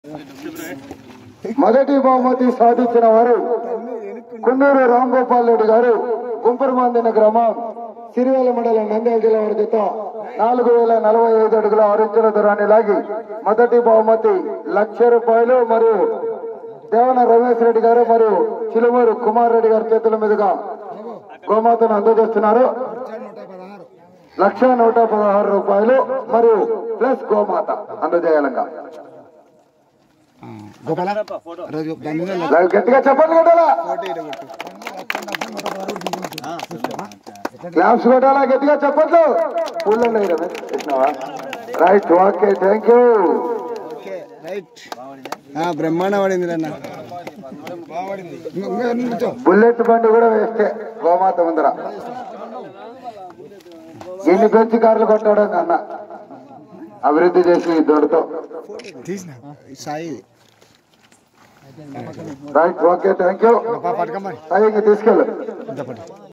మొదటి బహుమతి సాధించిన వారు కుందూరు రాంగోపాల్ రెడ్డి గారు గుంపరమాందిన గ్రామం సిరివేల మండలం నంద్యాల జిల్లా వారి జత నాలుగు వేల నలభై ఐదు అడుగుల ఆరించుల దూరాన్ని లాగి మొదటి బహుమతి లక్ష రూపాయలు మరియు దేవన రమేష్ రెడ్డి గారు మరియు చిలుమూరు కుమార్ రెడ్డి గారి చేతుల మీదుగా గోమాతను అందజేస్తున్నారు లక్ష నూట పదహారు రూపాయలు మరియు ప్లస్ గోమాత అందజేయాలంగా గోపాల రోజు దాని మీద గట్టిగా చెప్పండి కొట్టాలా క్లాప్స్ కొట్టాలా గట్టిగా చెప్పట్లు పూల్లో right okay thank you okay right ఆ, బ్రహ్మాండ పడింది అన్న బుల్లెట్ బండి కూడా వేస్తే గోమాత ముందర ఎన్ని బెంచ్ కార్లు కొట్టాడో అన్న అభివృద్ధి చేసి దొరతో తీసిన సాయి రైట్ ఓకే థ్యాంక్ యూ పట్టుకోమని తీసుకెళ్ళు